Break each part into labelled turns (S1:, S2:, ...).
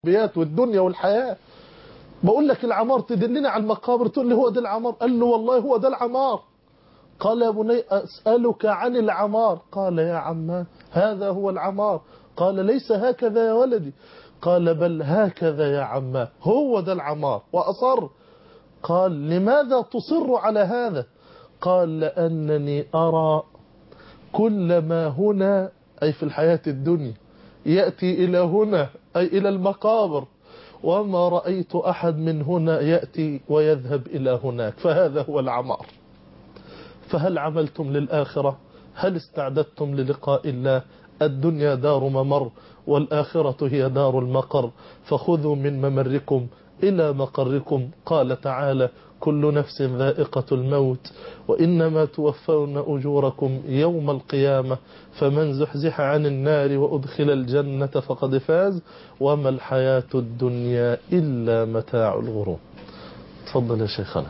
S1: بيات والدنيا والحياة بقول لك العمار تدلني على المقابر تقول لي هو ده العمار قال له والله هو ده العمار قال يا بني أسألك عن العمار قال يا عمان هذا هو العمار قال ليس هكذا يا ولدي قال بل هكذا يا عمان هو ده العمار وأصر قال لماذا تصر على هذا قال لأنني أرى كل ما هنا أي في الحياة الدنيا يأتي إلى هنا أي إلى المقابر وما رأيت أحد من هنا يأتي ويذهب إلى هناك فهذا هو العمار فهل عملتم للآخرة هل استعددتم للقاء الله الدنيا دار ممر والآخرة هي دار المقر فخذوا من ممركم إلى مقركم قال تعالى كل نفس ذائقة الموت وإنما توفون أجوركم يوم القيامة فمن زحزح عن النار وأدخل الجنة فقد فاز وما الحياة الدنيا إلا متاع الغرور تفضل يا شيخنا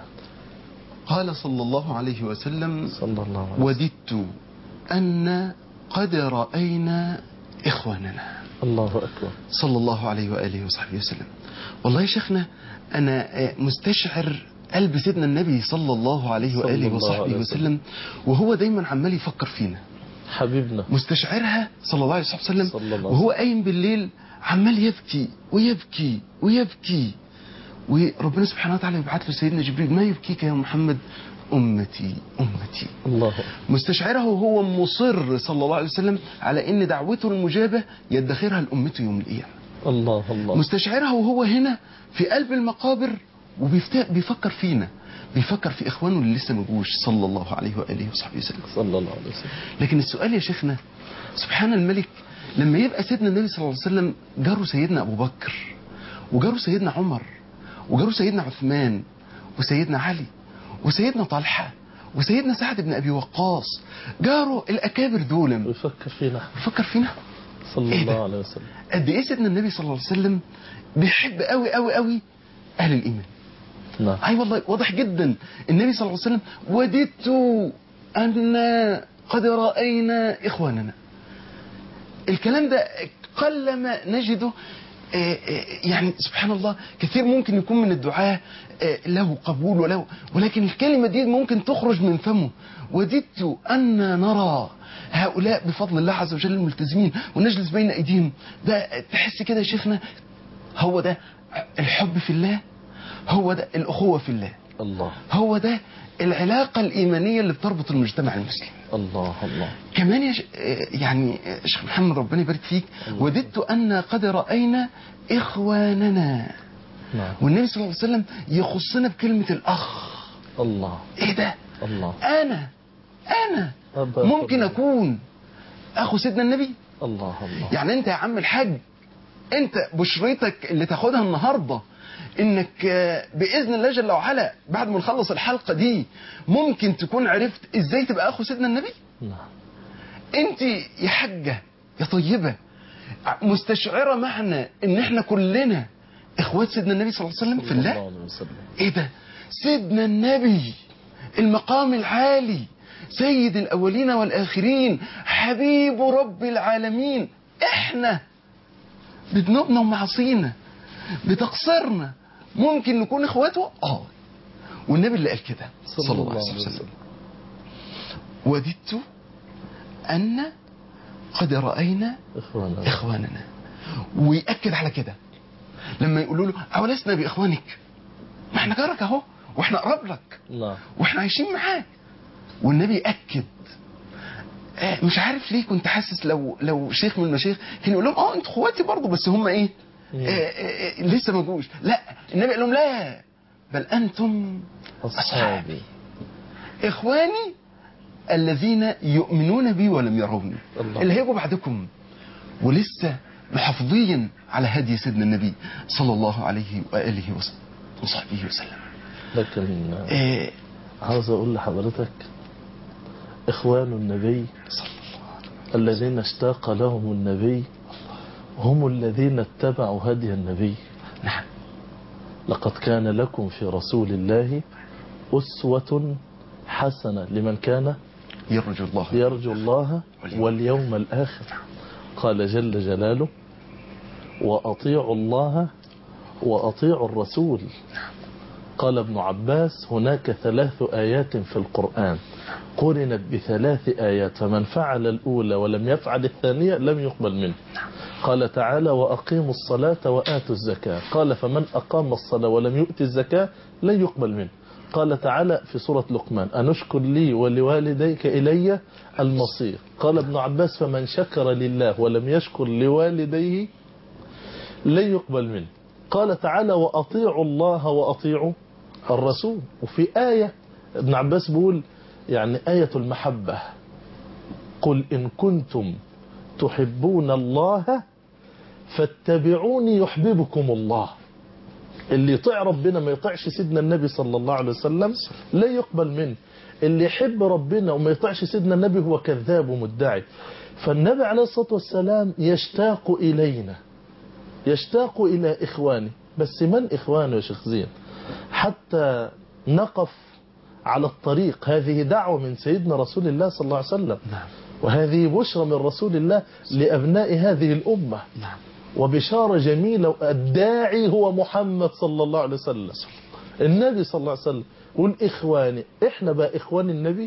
S2: قال صلى الله عليه وسلم
S1: صلى الله عليه وسلم
S2: وددت أن قد رأينا إخواننا
S1: الله أكبر
S2: صلى الله عليه وآله وصحبه وسلم والله يا شيخنا أنا مستشعر قلب سيدنا النبي صلى الله عليه
S1: صلى
S2: وآله
S1: الله
S2: وصحبه
S1: عليه
S2: وسلم وهو دايما عمال يفكر فينا
S1: حبيبنا
S2: مستشعرها صلى الله عليه وسلم
S1: صلى الله عليه
S2: وهو قايم بالليل عمال يبكي ويبكي ويبكي وربنا سبحانه وتعالى يبعث له سيدنا جبريل ما يبكيك يا محمد أمتي أمتي
S1: الله
S2: مستشعره وهو مصر صلى الله عليه وسلم على ان دعوته المجابة يدخرها لأمته يوم القيامة
S1: الله الله
S2: مستشعرها وهو هنا في قلب المقابر وبيفكر فينا بيفكر في اخوانه اللي لسه ما جوش صلى الله عليه واله وصحبه وسلم
S1: صلى الله عليه وسلم
S2: لكن السؤال يا شيخنا سبحان الملك لما يبقى سيدنا النبي صلى الله عليه وسلم جاره سيدنا ابو بكر وجاره سيدنا عمر وجاره سيدنا عثمان وسيدنا علي وسيدنا طلحه وسيدنا سعد بن ابي وقاص جاره الاكابر دول
S1: ويفكر فينا
S2: بيفكر فينا
S1: صلى
S2: إيه
S1: الله
S2: ده؟
S1: عليه وسلم
S2: قد ايه سيدنا النبي صلى الله عليه وسلم بيحب قوي قوي قوي اهل الايمان
S1: نعم
S2: اي والله واضح جدا النبي صلى الله عليه وسلم وددت ان قد راينا اخواننا الكلام ده قلما نجده آه، آه، يعني سبحان الله كثير ممكن يكون من الدعاء آه، له قبول وله ولكن الكلمة دي ممكن تخرج من فمه وددت أن نرى هؤلاء بفضل الله عز وجل الملتزمين ونجلس بين أيديهم ده تحس كده يا شيخنا هو ده الحب في الله هو ده الأخوة في الله
S1: الله
S2: هو ده العلاقة الإيمانية اللي بتربط المجتمع المسلم
S1: الله الله
S2: كمان يا ش... يعني شيخ محمد ربنا يبارك فيك وددت أن قد رأينا إخواننا
S1: نعم
S2: والنبي صلى الله عليه وسلم يخصنا بكلمة الأخ
S1: الله
S2: إيه ده
S1: الله
S2: أنا أنا
S1: أبا
S2: ممكن
S1: الله.
S2: أكون أخو سيدنا النبي
S1: الله الله
S2: يعني أنت يا عم الحاج أنت بشريتك اللي تاخدها النهاردة انك آه، باذن الله جل وعلا بعد ما نخلص الحلقه دي ممكن تكون عرفت ازاي تبقى اخو سيدنا النبي
S1: نعم
S2: انت يا حاجة يا طيبة مستشعرة معنى ان احنا كلنا اخوات سيدنا النبي صلى الله عليه وسلم في
S1: صلى
S2: الله
S1: الله عليه وسلم
S2: ايه ده سيدنا النبي المقام العالي سيد الاولين والاخرين حبيب رب العالمين احنا بذنوبنا ومعاصينا بتقصيرنا ممكن نكون اخواته اه والنبي اللي قال كده صلى الله عليه وسلم وددت أن قد رأينا
S1: إخوانا
S2: إخواننا ويأكد على كده لما يقولوا له أولسنا بإخوانك ما احنا جارك أهو واحنا أقرب لك
S1: نعم
S2: واحنا عايشين معاك والنبي أكد آه، مش عارف ليه كنت حاسس لو لو شيخ من المشايخ كان يقول لهم اه انتوا اخواتي برضه بس هم ايه آه، آه، آه، لسه ما جوش لا النبي قال لهم لا بل انتم
S1: أصحابي
S2: اخواني الذين يؤمنون بي ولم يروني
S1: الله.
S2: اللي هيجوا بعدكم ولسه محافظين على هدي سيدنا النبي صلى الله عليه واله وس- وصحبه وسلم
S1: لكن
S2: إيه
S1: عاوز أقول لحضرتك إخوان النبي
S2: صلى الله عليه
S1: الذين اشتاق لهم النبي هم الذين اتبعوا هدي النبي
S2: نعم
S1: لقد كان لكم في رسول الله أسوة حسنة لمن كان
S2: يرجو الله
S1: يرجو الله واليوم الآخر قال جل جلاله وأطيعوا الله وأطيعوا الرسول قال ابن عباس هناك ثلاث آيات في القرآن قرنت بثلاث آيات فمن فعل الأولى ولم يفعل الثانية لم يقبل منه قال تعالى وأقيموا الصلاة وآتوا الزكاة قال فمن أقام الصلاة ولم يؤت الزكاة لن يقبل منه قال تعالى في سورة لقمان أنشكر لي ولوالديك إلي المصير قال ابن عباس فمن شكر لله ولم يشكر لوالديه لن يقبل منه قال تعالى وأطيعوا الله وأطيعوا الرسول وفي آية ابن عباس بيقول يعني آية المحبة قل إن كنتم تحبون الله فاتبعوني يحببكم الله اللي يطيع ربنا ما يطيعش سيدنا النبي صلى الله عليه وسلم لا يقبل منه اللي يحب ربنا وما يطيعش سيدنا النبي هو كذاب ومدعي فالنبي عليه الصلاة والسلام يشتاق إلينا يشتاق إلى إخوانه بس من إخوانه يا شيخ زين حتى نقف على الطريق هذه دعوة من سيدنا رسول الله صلى الله عليه وسلم
S2: نعم
S1: وهذه بشرى من رسول الله لأبناء هذه الأمة
S2: نعم
S1: وبشارة جميلة الداعي هو محمد صلى الله عليه وسلم النبي صلى الله عليه وسلم قول إخواني إحنا بقى إخوان النبي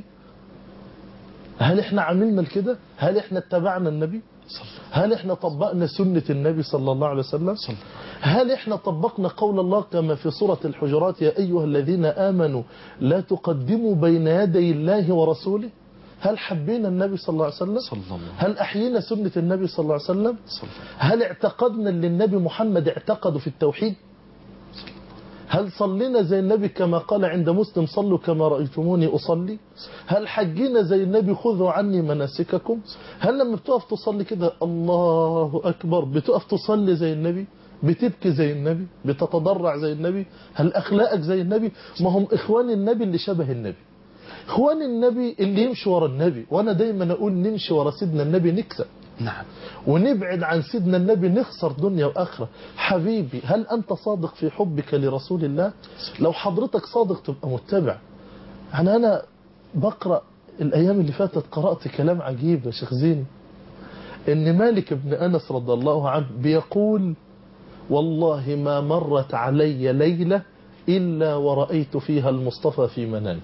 S1: هل إحنا عملنا كده هل إحنا اتبعنا النبي هل إحنا طبقنا سنة النبي صلى الله عليه وسلم هل إحنا طبقنا قول الله كما في سورة الحجرات يا أيها الذين آمنوا لا تقدموا بين يدي الله ورسوله هل حبينا النبي صلى الله عليه وسلم
S2: صلى الله
S1: هل أحيينا سنة النبي صلى الله عليه وسلم
S2: صلى
S1: هل اعتقدنا اللي النبي محمد اعتقده في التوحيد هل صلينا زي النبي كما قال عند مسلم صلوا كما رأيتموني أصلي هل حجينا زي النبي خذوا عني مناسككم هل لما بتقف تصلي كده الله أكبر بتقف تصلي زي النبي بتبكي زي النبي بتتضرع زي النبي هل أخلاقك زي النبي ما هم إخوان النبي اللي شبه النبي إخوان النبي اللي يمشي ورا النبي وأنا دايما أقول نمشي ورا سيدنا النبي نكسب
S2: نعم
S1: ونبعد عن سيدنا النبي نخسر دنيا وآخرة حبيبي هل أنت صادق في حبك لرسول الله لو حضرتك صادق تبقى متبع يعني أنا بقرأ الأيام اللي فاتت قرأت كلام عجيب يا شيخ زين إن مالك بن أنس رضي الله عنه بيقول والله ما مرت علي ليلة إلا ورأيت فيها المصطفى في منامي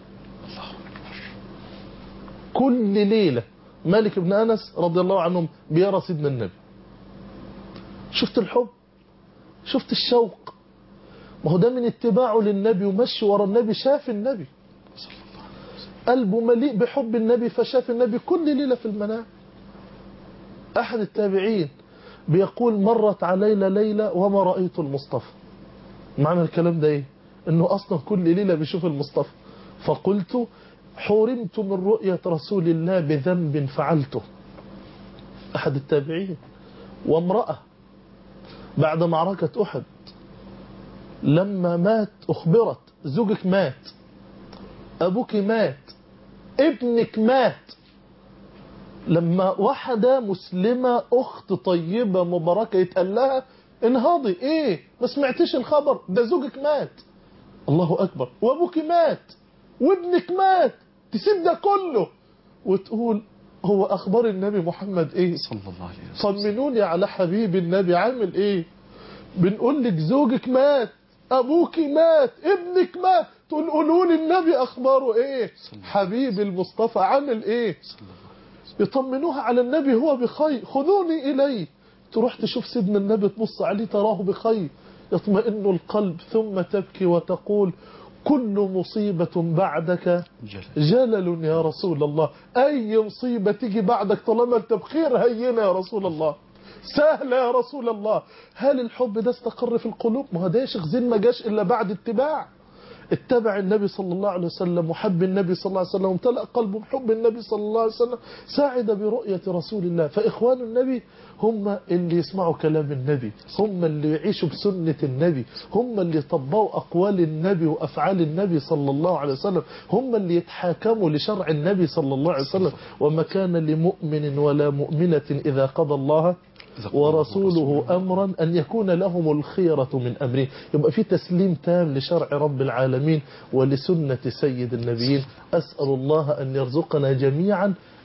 S1: كل ليلة مالك بن أنس رضي الله عنهم بيرى سيدنا النبي شفت الحب شفت الشوق ما هو ده من اتباعه للنبي ومشي ورا النبي شاف النبي قلبه مليء بحب النبي فشاف النبي كل ليلة في المنام أحد التابعين بيقول مرت علينا ليلة وما رأيت المصطفى معنى الكلام ده ايه انه اصلا كل ليلة بيشوف المصطفى فقلت حرمت من رؤية رسول الله بذنب فعلته أحد التابعين وامرأة بعد معركة أحد لما مات أخبرت زوجك مات أبوك مات ابنك مات لما واحدة مسلمة أخت طيبة مباركة يتقال لها انهضي ايه ما سمعتش الخبر ده زوجك مات الله أكبر وأبوك مات وابنك مات تسيب ده كله وتقول هو أخبار النبي محمد إيه
S2: صلى الله عليه وسلم
S1: طمنوني على حبيب النبي عامل إيه بنقول لك زوجك مات أبوك مات ابنك مات تقول قولوا لي النبي أخباره إيه حبيب المصطفى عامل إيه
S2: صلى الله عليه وسلم
S1: يطمنوها على النبي هو بخير خذوني إليه تروح تشوف سيدنا النبي تبص عليه تراه بخير يطمئن القلب ثم تبكي وتقول كل مصيبة بعدك
S2: جل
S1: جلل يا رسول الله أي مصيبة تيجي بعدك طالما أنت بخير هينة يا رسول الله سهلة يا رسول الله هل الحب ده استقر في القلوب ما هو ده يا شيخ زين ما جاش إلا بعد اتباع اتبع النبي صلى الله عليه وسلم وحب النبي صلى الله عليه وسلم وامتلأ قلبه بحب النبي صلى الله عليه وسلم ساعد برؤية رسول الله فإخوان النبي هم اللي يسمعوا كلام النبي هم اللي يعيشوا بسنة النبي هم اللي يطبقوا أقوال النبي وأفعال النبي صلى الله عليه وسلم هم اللي يتحاكموا لشرع النبي صلى الله عليه وسلم وما كان لمؤمن ولا مؤمنة إذا قضى الله ورسوله أمرا أن يكون لهم الخيرة من أمره يبقى في تسليم تام لشرع رب العالمين ولسنة سيد النبيين أسأل الله أن يرزقنا جميعا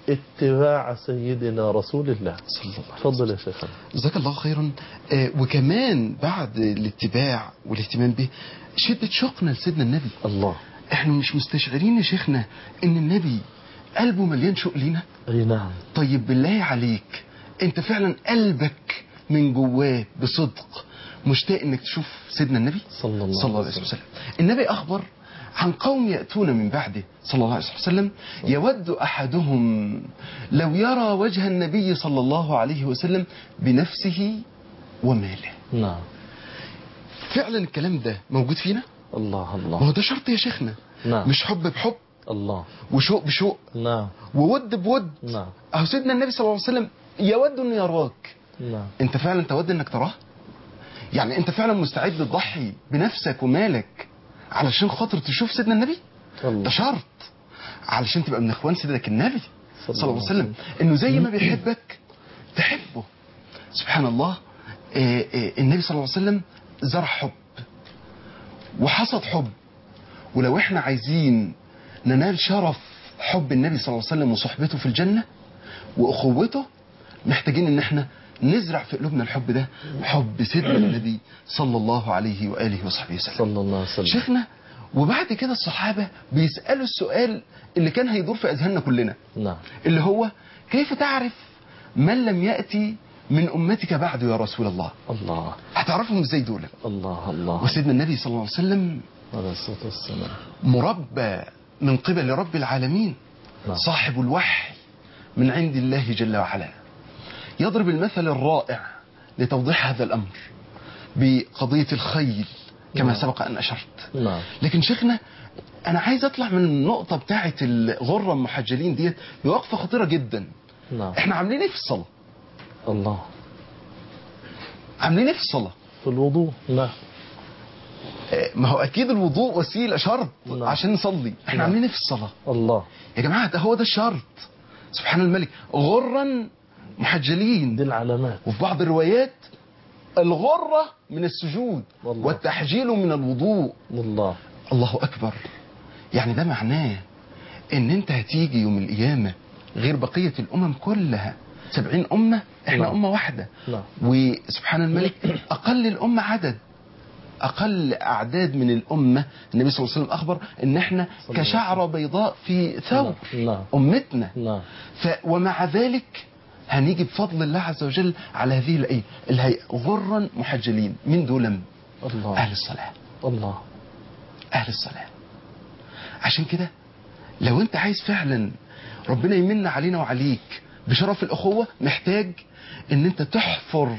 S1: اتباع سيدنا رسول الله
S2: صلى الله عليه
S1: تفضل يا شيخنا
S2: جزاك الله خيرا آه، وكمان بعد الاتباع والاهتمام به شدة شوقنا لسيدنا النبي
S1: الله
S2: احنا مش مستشعرين يا شيخنا ان النبي قلبه مليان شوق لينا
S1: اي نعم
S2: طيب بالله عليك انت فعلا قلبك من جواه بصدق مشتاق انك تشوف سيدنا النبي
S1: صلى الله
S2: صلى الله
S1: عليه
S2: عليه وسلم النبي اخبر عن قوم ياتون من بعده صلى الله عليه وسلم يود احدهم لو يرى وجه النبي صلى الله عليه وسلم بنفسه وماله
S1: نعم
S2: فعلا الكلام ده موجود فينا
S1: الله
S2: ما
S1: الله
S2: هو ده شرط يا شيخنا
S1: نعم
S2: مش حب بحب
S1: الله
S2: وشوق بشوق
S1: نعم
S2: وود بود
S1: نعم
S2: اهو سيدنا النبي صلى الله عليه وسلم يود انه يراك
S1: نعم
S2: انت فعلا تود انك تراه يعني انت فعلا مستعد تضحي بنفسك ومالك علشان خاطر تشوف سيدنا النبي ده
S1: الله
S2: شرط علشان تبقى من اخوان سيدك النبي صلى الله عليه وسلم انه زي ما بيحبك تحبه سبحان الله آه، آه، النبي صلى الله عليه وسلم زرع حب وحصد حب ولو احنا عايزين ننال شرف حب النبي صلى الله عليه وسلم وصحبته في الجنة واخوته محتاجين ان احنا نزرع في قلوبنا الحب ده حب سيدنا النبي صلى الله عليه واله وصحبه وسلم
S1: صلى الله عليه وسلم
S2: شيخنا وبعد كده الصحابة بيسألوا السؤال اللي كان هيدور في أذهاننا كلنا
S1: نعم
S2: اللي هو كيف تعرف من لم يأتي من أمتك بعد يا رسول الله
S1: الله
S2: هتعرفهم ازاي دول
S1: الله الله
S2: وسيدنا النبي صلى الله عليه وسلم
S1: عليه الصلاة والسلام
S2: مربى من قبل رب العالمين
S1: نعم.
S2: صاحب الوحي من عند الله جل وعلا يضرب المثل الرائع لتوضيح هذا الأمر بقضية الخيل كما
S1: نعم.
S2: سبق أن أشرت
S1: نعم
S2: لكن شيخنا انا عايز اطلع من النقطه بتاعه الغره المحجلين ديت بوقفه خطيره جدا
S1: نعم
S2: احنا عاملين ايه في الصلاه
S1: الله
S2: عاملين ايه في الصلاه
S1: في الوضوء نعم
S2: آه، ما هو اكيد الوضوء وسيله شرط
S1: نعم.
S2: عشان نصلي احنا
S1: نعم.
S2: عاملين ايه في الصلاه
S1: الله
S2: يا جماعه ده هو ده الشرط سبحان الملك غرا محجلين
S1: دي العلامات
S2: وفي بعض الروايات الغره من السجود
S1: والله.
S2: والتحجيل من الوضوء
S1: الله
S2: الله اكبر يعني ده معناه ان انت هتيجي يوم القيامة غير بقية الامم كلها سبعين امة احنا
S1: نعم.
S2: امة واحدة
S1: نعم
S2: وسبحان الملك اقل الامة عدد اقل اعداد من الامة النبي صلى الله عليه وسلم اخبر ان احنا
S1: صلى الله عليه
S2: كشعرة بيضاء في ثوب
S1: نعم نعم
S2: امتنا
S1: نعم
S2: ف ومع ذلك هنيجي بفضل الله عز وجل على هذه الايه الهيئة غرا محجلين من دولم
S1: الله
S2: اهل الصلاة
S1: الله
S2: اهل الصلاه عشان كده لو انت عايز فعلا ربنا يمن علينا وعليك بشرف الاخوه محتاج ان انت تحفر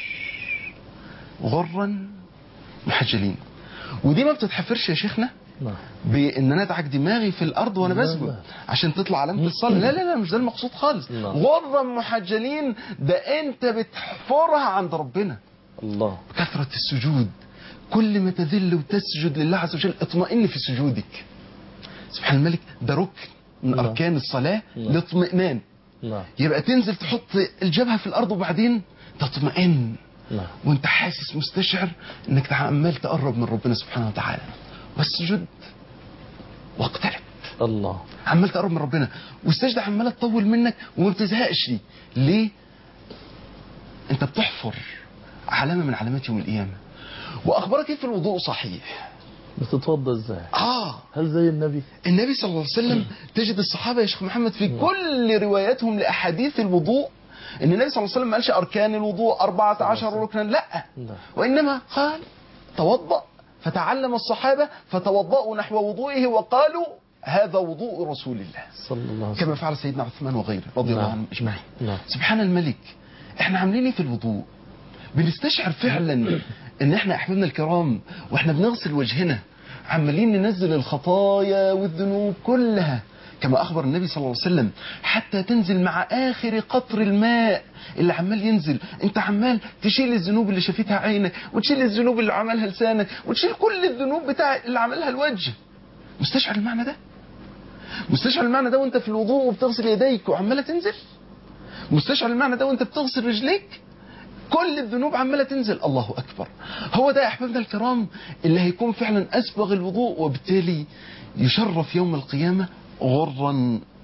S2: غرا محجلين ودي ما بتتحفرش يا شيخنا
S1: نعم
S2: بان انا ادعك دماغي في الارض وانا
S1: لا،
S2: بسجد
S1: لا.
S2: عشان تطلع علامه الصلاه لا لا لا مش ده المقصود خالص
S1: لا.
S2: غرا محجلين ده انت بتحفرها عند ربنا
S1: الله
S2: كثرة السجود كل ما تذل وتسجد لله عز وجل اطمئن في سجودك سبحان الملك ده ركن من
S1: نعم.
S2: أركان الصلاة
S1: نعم.
S2: الاطمئنان
S1: نعم
S2: يبقى تنزل تحط الجبهة في الأرض وبعدين تطمئن
S1: نعم
S2: وانت حاسس مستشعر انك عمال تقرب من ربنا سبحانه وتعالى واسجد واقترب
S1: الله
S2: عمال تقرب من ربنا والسجدة عمالة تطول منك وما بتزهقش ليه انت بتحفر علامة من علامات يوم القيامة واخبارك ايه في الوضوء صحيح
S1: بتتوضى ازاي
S2: اه
S1: هل زي النبي
S2: النبي صلى الله عليه وسلم تجد الصحابة يا شيخ محمد في كل رواياتهم لأحاديث الوضوء ان النبي صلى الله عليه وسلم ما قالش اركان الوضوء 14 ركنا لا
S1: لا.
S2: وانما قال توضأ فتعلم الصحابة فتوضأوا نحو وضوئه وقالوا هذا وضوء رسول الله
S1: صلى الله عليه
S2: كما
S1: وسلم
S2: فعل سيدنا عثمان وغيره رضي الله
S1: نعم.
S2: عنهم اجمعين
S1: نعم
S2: سبحان الملك احنا عاملين ايه في الوضوء بنستشعر فعلا ان احنا احبابنا الكرام واحنا بنغسل وجهنا عمالين ننزل الخطايا والذنوب كلها كما اخبر النبي صلى الله عليه وسلم حتى تنزل مع اخر قطر الماء اللي عمال ينزل انت عمال تشيل الذنوب اللي شافتها عينك وتشيل الذنوب اللي عملها لسانك وتشيل كل الذنوب بتاع اللي عملها الوجه مستشعر المعنى ده مستشعر المعنى ده وانت في الوضوء وبتغسل يديك وعماله تنزل مستشعر المعنى ده وانت بتغسل رجليك كل الذنوب عماله تنزل الله اكبر هو ده يا احبابنا الكرام اللي هيكون فعلا اسبغ الوضوء وبالتالي يشرف يوم القيامه غرا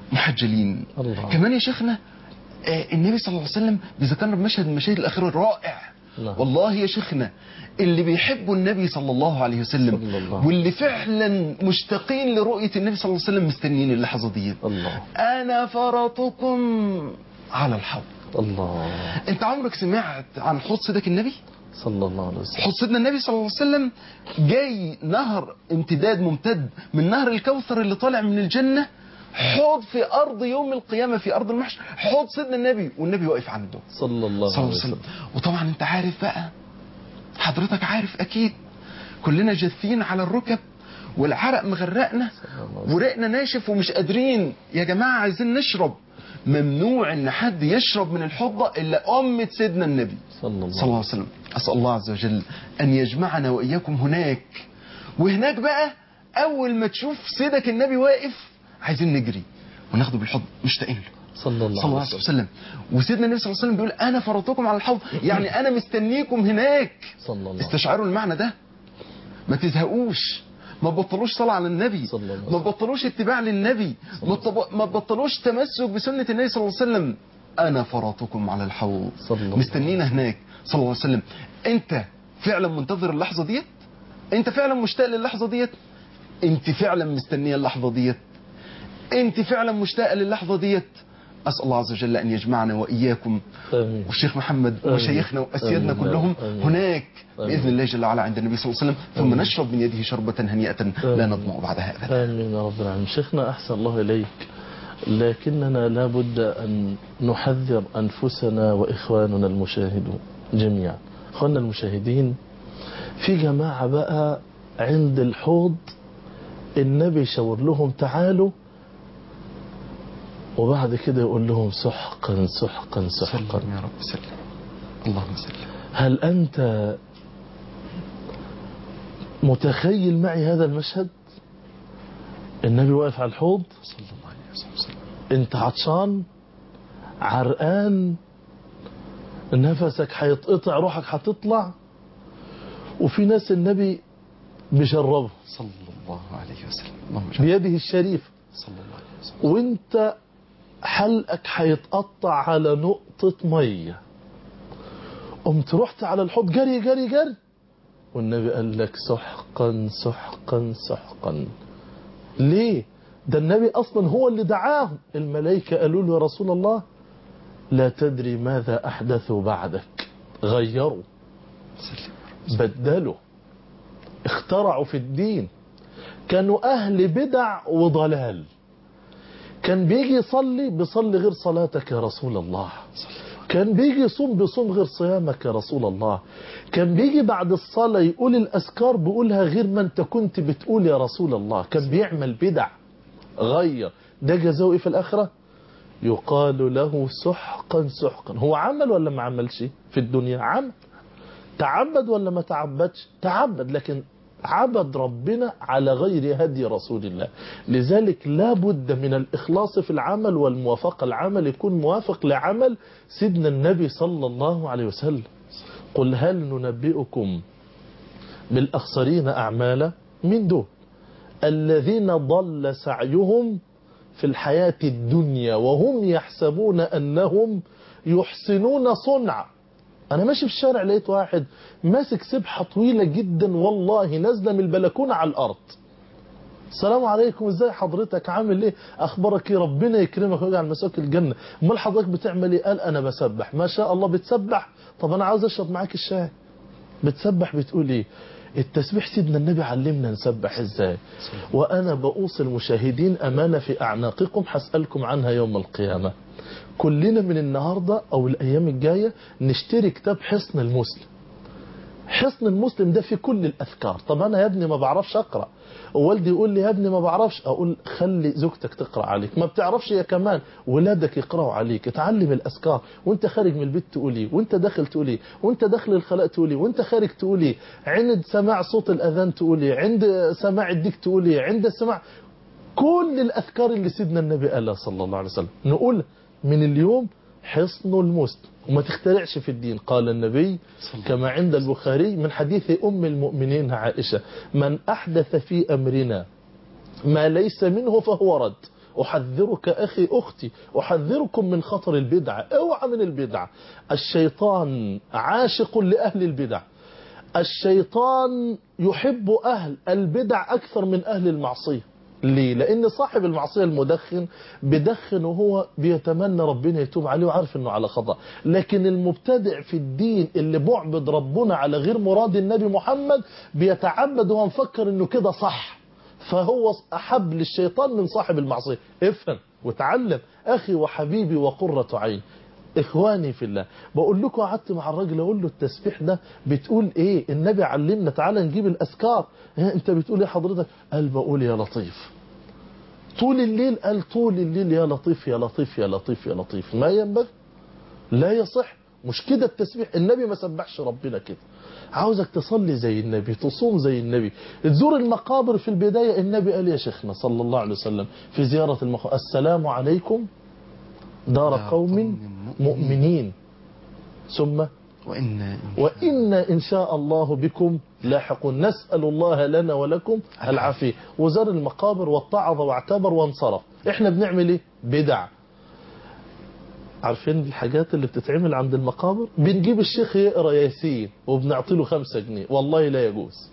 S2: محجلين
S1: الله.
S2: كمان يا شيخنا آه، النبي صلى الله عليه وسلم بيذكرنا بمشهد من المشاهد الاخيره الرائع
S1: نعم.
S2: والله يا شيخنا اللي بيحبوا النبي صلى الله عليه وسلم
S1: صلى الله.
S2: واللي فعلا مشتاقين لرؤيه النبي صلى الله عليه وسلم مستنيين اللحظه دي
S1: الله
S2: انا فرطكم على الحوض
S1: الله
S2: انت عمرك سمعت عن حوض سيدك النبي
S1: صلى الله عليه وسلم
S2: حوض سيدنا النبي صلى الله عليه وسلم جاي نهر امتداد ممتد من نهر الكوثر اللي طالع من الجنة حوض في أرض يوم القيامة في أرض المحشر حوض سيدنا النبي والنبي واقف عنده
S1: صلى الله
S2: صلى الله
S1: عليه
S2: عليه وسلم
S1: وسلم
S2: وطبعا انت عارف بقى حضرتك عارف أكيد كلنا جاثين على الركب والعرق مغرقنا ورقنا ناشف ومش قادرين يا جماعة عايزين نشرب ممنوع ان حد يشرب من الحوض ده الا أمة سيدنا النبي
S1: صلى الله
S2: صلى الله عليه وسلم أسأل الله عز وجل أن يجمعنا وإياكم هناك وهناك بقى أول ما تشوف سيدك النبي واقف عايزين نجري وناخده بالحضن مشتاقين له
S1: صلى الله
S2: صلى الله
S1: عليه
S2: عليه
S1: وسلم
S2: وسلم وسيدنا النبي صلى الله عليه وسلم بيقول أنا فرطكم على الحوض يعني أنا مستنيكم هناك
S1: صلى الله عليه وسلم
S2: استشعروا المعنى ده ما تزهقوش ما تبطلوش صلاة على النبي
S1: صلى الله عليه
S2: ما
S1: وسلم.
S2: تبطلوش اتباع للنبي ما تب- ما تبطلوش تمسك بسنة النبي صلى الله عليه وسلم أنا فرطكم على الحوض
S1: صلى الله
S2: مستنينا هناك صلى الله عليه وسلم أنت فعلا منتظر اللحظة ديت أنت فعلا مشتاق للحظة ديت أنت فعلا مستنية اللحظة ديت أنت فعلا مشتاقة للحظة ديت أسأل الله عز وجل أن يجمعنا وإياكم
S1: آمين
S2: والشيخ محمد
S1: آمين.
S2: وشيخنا وأسيادنا
S1: آمين.
S2: كلهم
S1: آمين.
S2: هناك
S1: آمين.
S2: بإذن الله جل وعلا عند النبي صلى الله عليه وسلم ثم
S1: آمين.
S2: نشرب من يده شربة هنيئة لا
S1: آمين.
S2: نظمأ بعدها أبدا
S1: آمين يا رب العالمين شيخنا أحسن الله إليك لكننا لابد أن نحذر أنفسنا وإخواننا المشاهدون جميعا إخواننا المشاهدين في جماعة بقى عند الحوض النبي يشاور لهم تعالوا وبعد كده يقول لهم سحقا سحقا سحقا
S2: سلم يا رب سلم اللهم سلم
S1: هل أنت متخيل معي هذا المشهد النبي واقف على الحوض
S2: صلى الله عليه وسلم
S1: انت عطشان عرقان نفسك هيتقطع روحك هتطلع وفي ناس النبي بيشربه
S2: صلى الله عليه وسلم اللهم اجعل
S1: بيده الشريف
S2: صلى الله عليه وسلم
S1: وانت حلقك هيتقطع على نقطة مية قمت رحت على الحوض جري جري جري والنبي قال لك سحقا سحقا سحقا ليه ده النبي اصلا هو اللي دعاهم الملائكة قالوا له يا رسول الله لا تدري ماذا احدثوا بعدك غيروا
S2: سلم
S1: بدلوا اخترعوا في الدين كانوا أهل بدع وضلال كان بيجي يصلي بيصلي غير صلاتك يا رسول الله كان بيجي يصوم بيصوم غير صيامك يا رسول الله كان بيجي بعد الصلاة يقول الأذكار بيقولها غير ما انت كنت بتقول يا رسول الله كان بيعمل بدع غير ده جزاؤه إيه في الآخرة يقال له سحقا سحقا هو عمل ولا ما عملش في الدنيا عمل تعبد ولا ما تعبدش تعبد لكن عبد ربنا على غير هدي رسول الله لذلك لا بد من الإخلاص في العمل والموافقة العمل يكون موافق لعمل سيدنا النبي صلى الله عليه وسلم قل هل ننبئكم بالأخسرين أعمالا من دول الذين ضل سعيهم في الحياة الدنيا وهم يحسبون أنهم يحسنون صنعا انا ماشي في الشارع لقيت واحد ماسك سبحة طويلة جدا والله نازلة من البلكونة على الارض السلام عليكم ازاي حضرتك عامل ايه اخبارك ايه ربنا يكرمك ويجعل مساك الجنة امال حضرتك بتعمل ايه قال انا بسبح ما شاء الله بتسبح طب انا عاوز اشرب معاك الشاي بتسبح بتقول ايه التسبيح سيدنا النبي علمنا نسبح ازاي وانا بأوصي المشاهدين امانة في اعناقكم هسألكم عنها يوم القيامة كلنا من النهاردة او الايام الجاية نشتري كتاب حصن المسلم حصن المسلم ده في كل الاذكار طب انا يا ابني ما بعرفش اقرا ووالدي يقول لي يا ابني ما بعرفش اقول خلي زوجتك تقرا عليك ما بتعرفش يا كمان ولادك يقراوا عليك اتعلم الاذكار وانت خارج من البيت تقولي وانت داخل تقولي وانت داخل الخلاء تقولي وانت خارج تقولي عند سماع صوت الاذان تقولي عند سماع الديك تقولي عند سماع كل الاذكار اللي سيدنا النبي قالها صلى الله عليه وسلم نقول من اليوم حصن المسلم وما تخترعش في الدين قال النبي كما عند البخاري من حديث أم المؤمنين عائشة من أحدث في أمرنا ما ليس منه فهو رد أحذرك أخي أختي أحذركم من خطر البدعة اوعى من البدعة الشيطان عاشق لأهل البدع الشيطان يحب أهل البدع أكثر من أهل المعصية ليه؟ لأن صاحب المعصية المدخن بدخن وهو بيتمنى ربنا يتوب عليه وعارف أنه على خطأ لكن المبتدع في الدين اللي بعبد ربنا على غير مراد النبي محمد بيتعبد وهو مفكر أنه كده صح فهو أحب للشيطان من صاحب المعصية افهم وتعلم أخي وحبيبي وقرة عين إخواني في الله بقول لكم قعدت مع الراجل أقول له التسبيح ده بتقول إيه النبي علمنا تعالى نجيب الأذكار ها أنت بتقول إيه حضرتك قال بقول يا لطيف طول الليل قال طول الليل يا لطيف يا لطيف يا لطيف يا لطيف ما ينبغي لا يصح مش كده التسبيح النبي ما سبحش ربنا كده عاوزك تصلي زي النبي تصوم زي النبي تزور المقابر في البداية النبي قال يا شيخنا صلى الله عليه وسلم في زيارة المقابر السلام عليكم دار
S2: دار
S1: قوم
S2: قوم
S1: مؤمنين ثم
S2: وإن
S1: وإنا إن شاء الله بكم لاحقون نسأل الله لنا ولكم العافية وزار المقابر واتعظ واعتبر وانصرف احنا بنعمل ايه بدع عارفين الحاجات اللي بتتعمل عند المقابر بنجيب الشيخ يقرأ ياسين وبنعطي له خمسة جنيه والله لا يجوز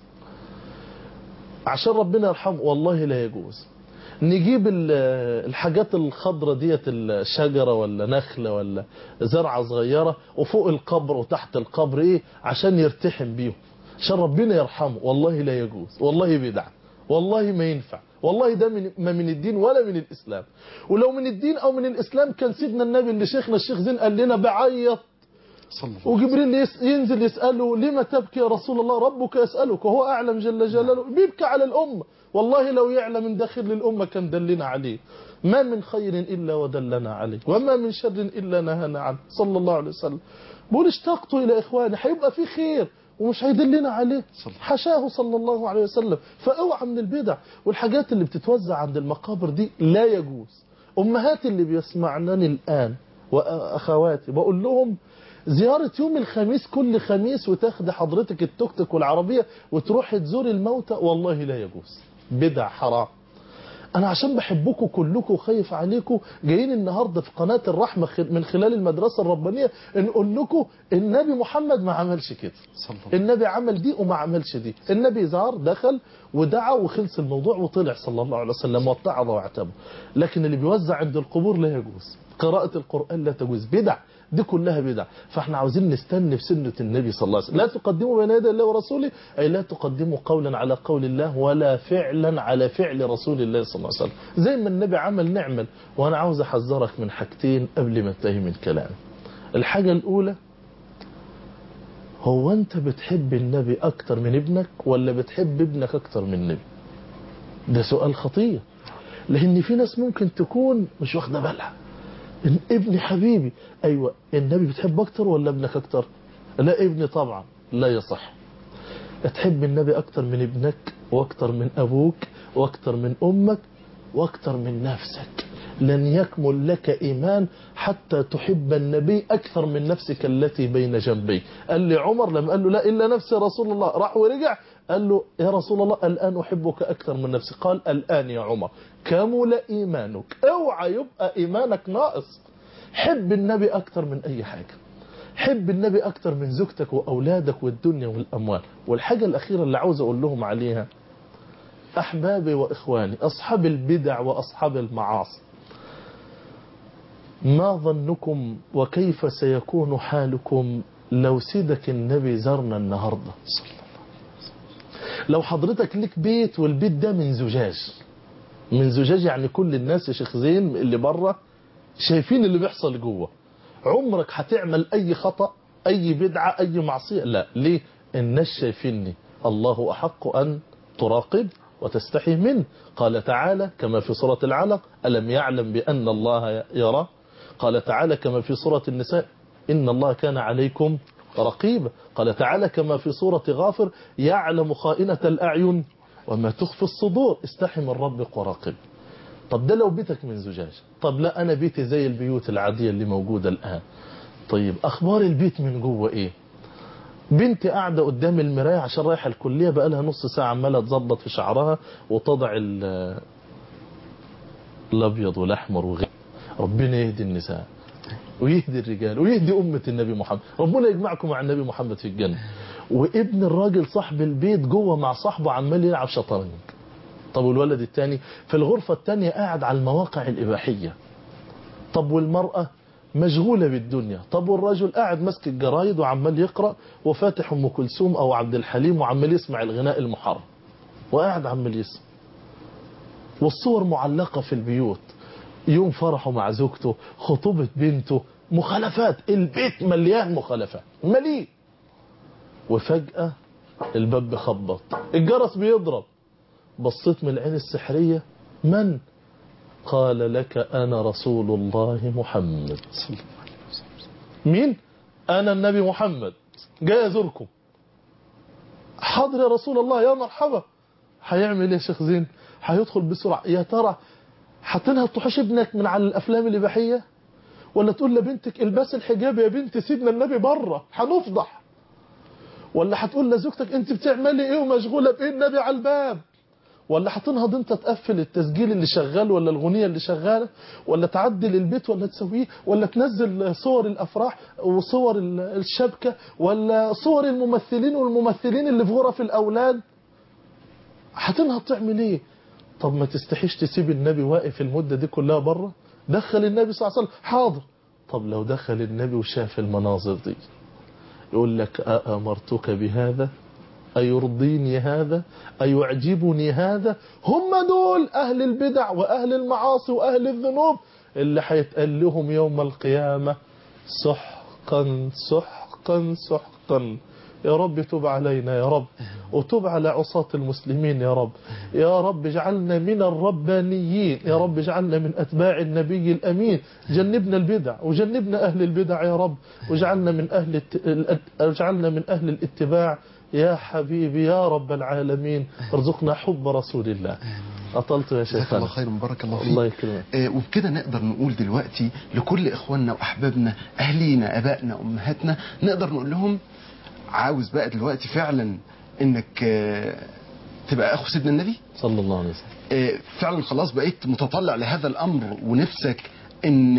S1: عشان ربنا يرحمه والله لا يجوز نجيب ال- الحاجات الخضرة ديت الشجرة ولا نخلة ولا زرعة صغيرة وفوق القبر وتحت القبر ايه عشان يرتحم بيهم عشان ربنا يرحمه والله لا يجوز والله بدعة والله ما ينفع والله ده من ما من الدين ولا من الإسلام ولو من الدين أو من الإسلام كان سيدنا النبي اللي شيخنا الشيخ زين قال لنا بعيط
S2: صلى الله عليه
S1: وجبريل يس- ينزل يسأله لما تبكي يا رسول الله ربك يسألك وهو أعلم جل جلاله بيبكي على الأمة والله لو يعلم من داخل للأمة كان دلنا عليه ما من خير إلا ودلنا عليه وما من شر إلا نهانا عنه صلى الله عليه وسلم بقول اشتقت إلى إخواني هيبقى في خير ومش هيدلنا عليه
S2: صلى الله.
S1: حشاه صلى الله عليه وسلم فاوعى من البدع والحاجات اللي بتتوزع عند المقابر دي لا يجوز أمهاتي اللي بيسمعنني الآن وأخواتي بقول لهم زيارة يوم الخميس كل خميس وتاخد حضرتك التوك توك والعربية وتروح تزور الموتى والله لا يجوز بدع حرام انا عشان بحبكم كلكم وخايف عليكم جايين النهارده في قناه الرحمه خ- من خلال المدرسه الربانيه نقول لكم النبي محمد ما عملش كده
S2: صلى الله
S1: النبي عمل دي وما عملش دي النبي زار دخل ودعا وخلص الموضوع وطلع صلى الله عليه وسلم واتعظ واعتبر لكن اللي بيوزع عند القبور لا يجوز قراءة القرآن لا تجوز بدع دي كلها بدع فاحنا عاوزين نستنى في سنة النبي صلى الله عليه وسلم لا تقدموا بين يدي الله ورسوله أي لا تقدموا قولا على قول الله ولا فعلا على فعل رسول الله صلى الله عليه وسلم زي ما النبي عمل نعمل وأنا عاوز أحذرك من حاجتين قبل ما انتهي من كلامي الحاجة الأولى هو أنت بتحب النبي أكتر من ابنك ولا بتحب ابنك أكتر من النبي ده سؤال خطير لأن في ناس ممكن تكون مش واخدة بالها إن ابني حبيبي أيوة النبي بتحب أكتر ولا ابنك أكتر لا ابني طبعا لا يصح تحب النبي أكتر من ابنك وأكتر من أبوك وأكتر من أمك وأكتر من نفسك لن يكمل لك إيمان حتى تحب النبي أكثر من نفسك التي بين جنبيك قال لي عمر لما قال له لا إلا نفسي يا رسول الله راح ورجع قال له يا رسول الله الآن أحبك أكثر من نفسي قال الآن يا عمر كمل إيمانك اوعى يبقى إيمانك ناقص حب النبي أكثر من أي حاجة حب النبي أكثر من زوجتك وأولادك والدنيا والأموال والحاجة الأخيرة اللي عاوز أقول لهم عليها أحبابي وإخواني أصحاب البدع وأصحاب المعاصي ما ظنكم وكيف سيكون حالكم لو سيدك النبي زرنا النهاردة لو حضرتك لك بيت والبيت ده من زجاج من زجاج يعني كل الناس يا شيخ زين اللي بره شايفين اللي بيحصل جوه عمرك هتعمل اي خطأ اي بدعة اي معصية لا ليه الناس شايفيني الله احق ان تراقب وتستحي منه قال تعالى كما في سورة العلق ألم يعلم بأن الله يرى قال تعالى كما في سورة النساء إن الله كان عليكم رقيبا قال تعالى كما في سورة غافر يعلم خائنة الأعين وما تخفي الصدور استحي من ربك وراقب طب ده لو بيتك من زجاج طب لا أنا بيتي زي البيوت العادية اللي موجودة الآن طيب أخبار البيت من جوه إيه بنتي قاعدة قدام المراية عشان رايحة الكلية بقى لها نص ساعة عمالة تظبط في شعرها وتضع ال الابيض والاحمر وغيره ربنا يهدي النساء ويهدي الرجال ويهدي أمة النبي محمد ربنا يجمعكم مع النبي محمد في الجنة وابن الراجل صاحب البيت جوه مع صاحبه عمال يلعب شطرنج طب والولد التاني في الغرفة التانية قاعد على المواقع الإباحية طب والمرأة مشغولة بالدنيا طب والرجل قاعد ماسك الجرايد وعمال يقرأ وفاتح أم كلثوم أو عبد الحليم وعمال يسمع الغناء المحرم وقاعد عمال يسمع والصور معلقة في البيوت يوم فرحه مع زوجته خطوبة بنته مخالفات البيت مليان مخالفات مليء وفجأة الباب بخبط الجرس بيضرب بصيت من العين السحرية من قال لك أنا رسول الله محمد مين أنا النبي محمد جاي أزوركم حاضر يا رسول الله يا مرحبا هيعمل ايه يا شيخ زين هيدخل بسرعة يا ترى هتنهى تحوش ابنك من على الأفلام الإباحية ولا تقول لبنتك البس الحجاب يا بنت سيدنا النبي بره هنفضح ولا هتقول لزوجتك انت بتعملي ايه ومشغولة بايه النبي على الباب ولا هتنهض انت تقفل التسجيل اللي شغال ولا الغنية اللي شغالة ولا تعدل البيت ولا تسويه ولا تنزل صور الافراح وصور الشبكة ولا صور الممثلين والممثلين اللي في غرف الاولاد هتنهض تعمل ايه طب ما تستحيش تسيب النبي واقف المدة دي كلها بره دخل النبي صلى الله عليه وسلم حاضر طب لو دخل النبي وشاف المناظر دي يقول لك أأمرتك بهذا أيرضيني هذا أيعجبني هذا هم دول أهل البدع وأهل المعاصي وأهل الذنوب اللي هيتقال لهم يوم القيامة سحقا سحقا سحقا يا رب تب علينا يا رب وتب على عصاة المسلمين يا رب يا رب اجعلنا من الربانيين يا رب اجعلنا من أتباع النبي الأمين جنبنا البدع وجنبنا أهل البدع يا رب واجعلنا من أهل الت... اجعلنا من أهل الاتباع يا حبيبي يا رب العالمين ارزقنا حب رسول الله أطلت يا شيخ
S2: جزاك الله خير بارك الله فيك
S1: الله يكرمك
S2: آه وبكده نقدر نقول دلوقتي لكل إخواننا وأحبابنا أهلينا أبائنا أمهاتنا نقدر نقول لهم عاوز بقى دلوقتي فعلا انك آه تبقى اخو سيدنا النبي
S1: صلى الله عليه وسلم
S2: آه فعلا خلاص بقيت متطلع لهذا الامر ونفسك ان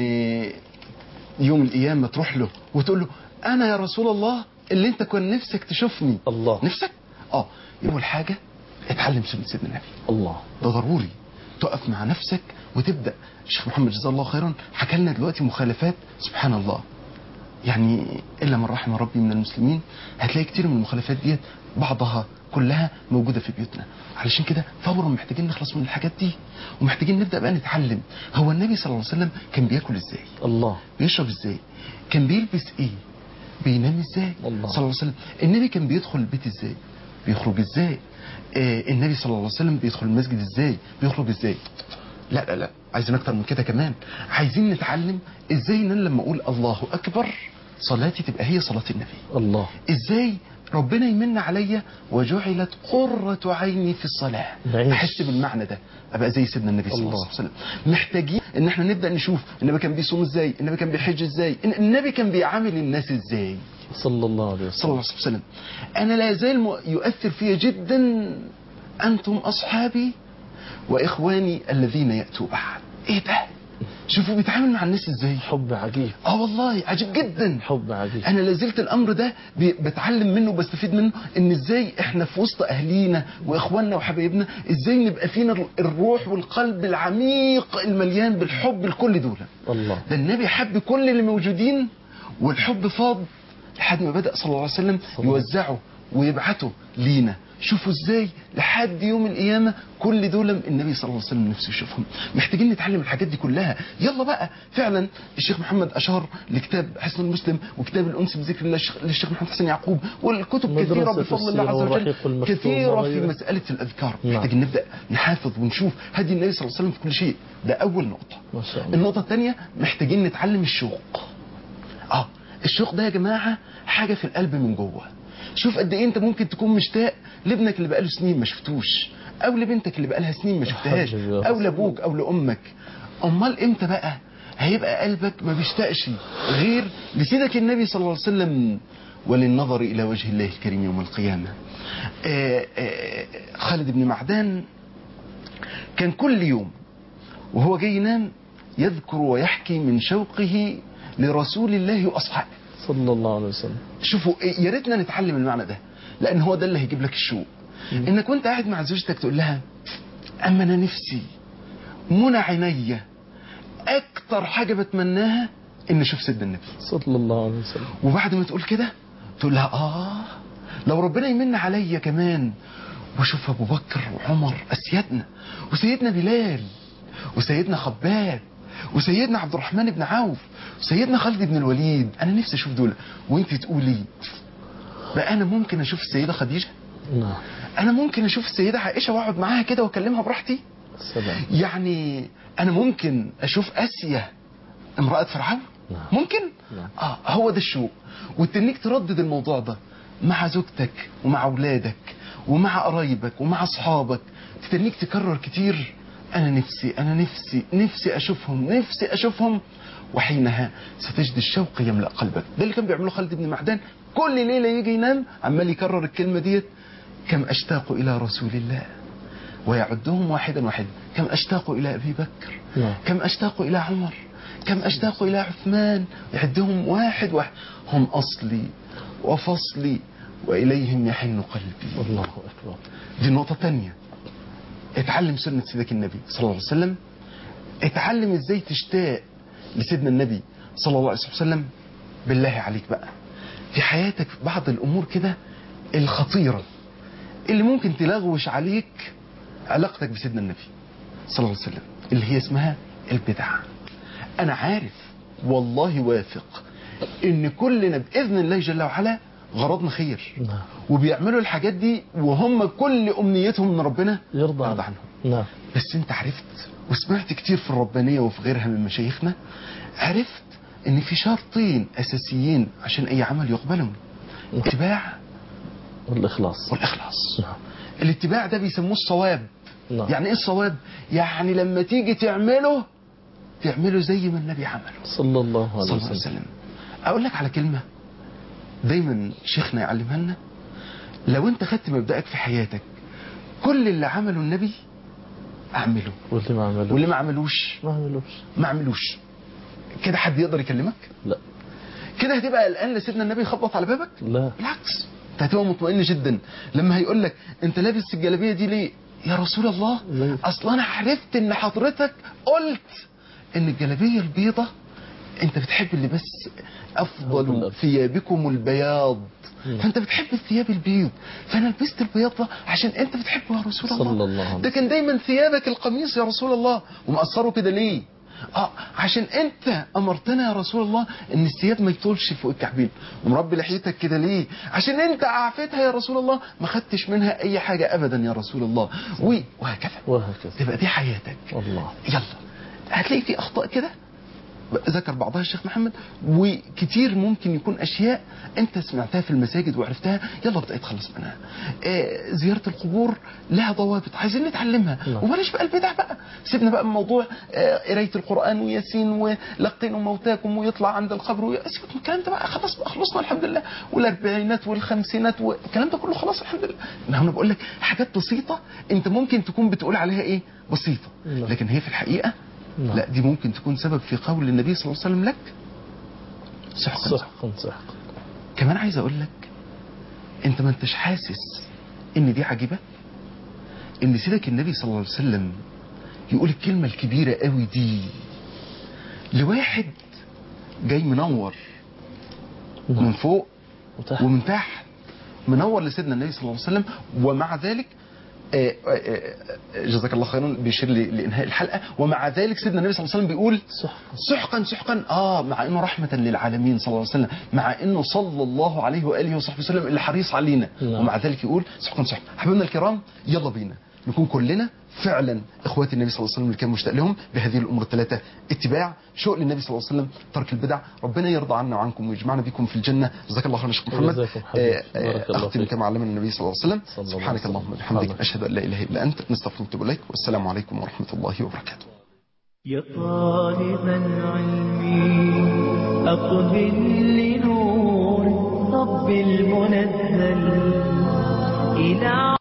S2: يوم القيامه تروح له وتقول له انا يا رسول الله اللي انت كان نفسك تشوفني
S1: الله
S2: نفسك اه اول حاجه اتعلم سنه سيدنا النبي
S1: الله
S2: ده ضروري تقف مع نفسك وتبدا الشيخ محمد جزاه الله خيرا حكى لنا دلوقتي مخالفات سبحان الله يعني الا من رحم ربي من المسلمين هتلاقي كتير من المخالفات ديت بعضها كلها موجوده في بيوتنا علشان كده فورا محتاجين نخلص من الحاجات دي ومحتاجين نبدا بقى نتعلم هو النبي صلى الله عليه وسلم كان بياكل ازاي
S1: الله
S2: بيشرب ازاي كان بيلبس ايه بينام ازاي
S1: الله.
S2: صلى الله عليه وسلم النبي كان بيدخل البيت ازاي بيخرج ازاي آه النبي صلى الله عليه وسلم بيدخل المسجد ازاي بيخرج ازاي لا لا لا عايزين اكتر من كده كمان عايزين نتعلم ازاي ان انا لما اقول الله اكبر صلاتي تبقى هي صلاة النبي
S1: الله
S2: ازاي ربنا يمن عليا وجعلت قرة عيني في الصلاة
S1: نعيش.
S2: احس بالمعنى ده ابقى زي سيدنا النبي صلى الله
S1: الله.
S2: عليه وسلم محتاجين ان احنا نبدا نشوف النبي كان بيصوم ازاي النبي كان بيحج ازاي إن- النبي كان بيعامل الناس ازاي
S1: صلى الله عليه
S2: صلى الله
S1: وسلم
S2: عليه وسلم انا لا زال م- يؤثر فيا جدا انتم اصحابي واخواني الذين ياتوا بعد ايه ده شوفوا بيتعامل مع الناس ازاي
S1: حب عجيب
S2: اه والله عجيب جدا
S1: حب عجيب
S2: انا لازلت الامر ده بي- بتعلم منه وبستفيد منه ان ازاي احنا في وسط اهلينا واخواننا وحبايبنا ازاي نبقى فينا الر- الروح والقلب العميق المليان بالحب لكل دول
S1: الله
S2: ده النبي حب كل اللي موجودين والحب فاض لحد ما بدأ صلى الله عليه وسلم
S1: الله.
S2: يوزعه ويبعته لينا شوفوا ازاي لحد يوم القيامة كل دول النبي صلى الله عليه وسلم نفسه يشوفهم محتاجين نتعلم الحاجات دي كلها يلا بقى فعلا الشيخ محمد أشار لكتاب حسن المسلم وكتاب الأنس بذكر الله الشيخ- للشيخ محمد حسن يعقوب والكتب
S1: مدرسة
S2: كثيرة بفضل الله
S1: السيرة
S2: عز وجل
S1: والرحيق المختوم
S2: كثيرة في
S1: وغيره.
S2: مسألة الأذكار
S1: نعم.
S2: محتاجين نبدأ نحافظ ونشوف هدي النبي صلى الله عليه وسلم في كل شيء ده أول نقطة
S1: ما شاء الله
S2: النقطة الثانية محتاجين نتعلم الشوق اه الشوق ده يا جماعة حاجة في القلب من جوه شوف قد ايه انت ممكن تكون مشتاق لابنك اللي بقاله سنين ما شفتوش او لبنتك اللي بقالها سنين ما شفتهاش
S1: حبيبي يا
S2: او
S1: رسول
S2: لابوك او لامك امال امتى بقى هيبقى قلبك ما بيشتاقش غير لسيدك النبي صلى الله عليه وسلم وللنظر الى وجه الله الكريم يوم القيامة آه، آه، خالد بن معدان كان كل يوم وهو جاي ينام يذكر ويحكي من شوقه لرسول الله واصحابه
S1: صلى الله عليه وسلم
S2: شوفوا إيه، يا ريتنا نتعلم المعنى ده لان هو ده اللي هيجيب لك الشوق انك وانت قاعد مع زوجتك تقول لها اما انا نفسي منى عينيا اكتر حاجه بتمناها ان اشوف سيدنا النبي
S1: صلى الله عليه وسلم
S2: وبعد ما تقول كده تقول لها اه لو ربنا يمن عليا كمان واشوف ابو بكر وعمر اسيادنا وسيدنا بلال وسيدنا خباب وسيدنا عبد الرحمن بن عوف وسيدنا خالد بن الوليد انا نفسي اشوف دول وانت تقولي بقى انا ممكن اشوف السيده خديجه
S1: نعم
S2: انا ممكن اشوف السيده عائشه واقعد معاها كده واكلمها براحتي
S1: سلام
S2: يعني انا ممكن اشوف اسيا امراه فرعون
S1: نعم.
S2: ممكن
S1: نعم.
S2: اه هو ده الشوق وتنيك تردد الموضوع ده مع زوجتك ومع اولادك ومع قرايبك ومع اصحابك تتنيك تكرر كتير انا نفسي انا نفسي نفسي اشوفهم نفسي اشوفهم وحينها ستجد الشوق يملا قلبك ده اللي كان بيعمله خالد بن معدان كل ليله يجي ينام عمال يكرر الكلمه ديت كم اشتاق الى رسول الله ويعدهم واحدا واحدا كم اشتاق الى ابي بكر
S1: نعم.
S2: كم اشتاق الى عمر كم اشتاق الى عثمان يعدهم واحد واحد هم اصلي وفصلي واليهم يحن قلبي
S1: الله اكبر
S2: دي نقطه تانية اتعلم سنه سيدك النبي صلى الله عليه وسلم اتعلم ازاي تشتاق لسيدنا النبي صلى الله عليه وسلم بالله عليك بقى في حياتك بعض الامور كده الخطيره اللي ممكن تلغوش عليك علاقتك بسيدنا النبي صلى الله عليه وسلم اللي هي اسمها البدع انا عارف والله واثق ان كلنا باذن الله جل وعلا غرضنا خير
S1: نعم
S2: وبيعملوا الحاجات دي وهم كل امنيتهم ان ربنا
S1: يرضى
S2: يرضى
S1: عنه
S2: عنهم
S1: نعم
S2: بس انت عرفت وسمعت كتير في الربانيه وفي غيرها من مشايخنا عرفت ان في شرطين اساسيين عشان اي عمل يقبلهم الاتباع
S1: والإخلاص
S2: والاخلاص
S1: نعم
S2: الاتباع ده بيسموه الصواب
S1: نعم
S2: يعني ايه الصواب يعني لما تيجي تعمله تعمله زي ما النبي عمله
S1: صلى الله عليه
S2: صلى الله عليه
S1: وسلم
S2: وسلم اقول لك على كلمه دايما شيخنا يعلمها لنا لو انت خدت مبدأك في حياتك كل اللي عمله النبي اعمله
S1: واللي ما عملوش
S2: واللي ما عملوش
S1: ما عملوش
S2: ما عملوش كده حد يقدر يكلمك
S1: لا
S2: كده هتبقى قلقان لسيدنا النبي يخبط على بابك
S1: لا
S2: بالعكس انت هتبقى مطمئن جدا لما هيقول لك انت لابس الجلابيه دي ليه يا رسول الله
S1: ليه؟
S2: اصلا انا عرفت ان حضرتك قلت ان الجلابيه البيضة انت بتحب اللباس افضل
S1: الأبيض.
S2: ثيابكم البياض
S1: مم.
S2: فانت بتحب الثياب البيض فانا لبست البياض ده عشان انت بتحبه يا رسول الله
S1: صلى الله عليه
S2: ده كان دايما ثيابك القميص يا رسول الله ومقصره كده ليه اه عشان انت امرتنا يا رسول الله ان الثياب ما يطولش فوق الكعبين ومربي لحيتك كده ليه عشان انت عافيتها يا رسول الله ما خدتش منها اي حاجه ابدا يا رسول الله و- وهكذا
S1: وهكذا
S2: تبقى دي حياتك
S1: الله
S2: يلا هتلاقي في اخطاء كده ذكر بعضها الشيخ محمد وكتير ممكن يكون اشياء انت سمعتها في المساجد وعرفتها يلا ابدا اتخلص منها آه، زياره القبور لها ضوابط عايزين نتعلمها
S1: نعم.
S2: وبلاش بقى البدع بقى سيبنا بقى من موضوع آه، قرايه القران وياسين ولقنوا موتاكم ويطلع عند القبر وي- سيبك من الكلام ده بقى خلاص بقى خلصنا الحمد لله والاربعينات والخمسينات والكلام ده كله خلاص الحمد لله ما هو انا بقول لك حاجات بسيطه انت ممكن تكون بتقول عليها ايه بسيطه
S1: نعم.
S2: لكن هي في الحقيقه
S1: نعم.
S2: لا دي ممكن تكون سبب في قول النبي صلى الله عليه وسلم لك سحقا
S1: سحقا سحقا
S2: كمان عايز اقول لك انت ما انتش حاسس ان دي عجيبه ان سيدك النبي صلى الله عليه وسلم يقول الكلمه الكبيره قوي دي لواحد جاي منور من
S1: نعم
S2: فوق
S1: وتحت
S2: ومن تحت منور لسيدنا النبي صلى الله عليه وسلم ومع ذلك آه، آه، آه، جزاك الله خيرا بيشير لي- لانهاء الحلقه ومع ذلك سيدنا النبي صلى الله عليه وسلم بيقول
S1: سحقا
S2: سحقا سحقا اه مع انه رحمه للعالمين صلى الله عليه وسلم مع انه صلى الله عليه واله وصحبه وسلم اللي حريص علينا
S1: نعم.
S2: ومع ذلك يقول سحقا سحقا حبايبنا الكرام يلا بينا نكون كلنا فعلا اخوات النبي صلى الله عليه وسلم اللي كان مشتاق لهم بهذه الامور الثلاثه اتباع شوق للنبي صلى الله عليه وسلم ترك البدع ربنا يرضى عنا وعنكم ويجمعنا بكم في الجنه جزاك الله خيرا يا شيخ محمد
S1: جزاكم حبيبي.
S2: آه، آه،
S1: بارك الله
S2: اختم
S1: فيك.
S2: كما علمنا النبي صلى الله عليه وسلم
S1: صلى الله عليه
S2: سبحانك
S1: وسلم.
S2: اللهم وبحمدك
S1: سبحانك.
S2: اشهد ان لا اله الا انت نستغفرك ونتوب اليك والسلام عليكم ورحمه الله وبركاته
S3: يا طالب العلم أقبل لنور رب المنزل إلى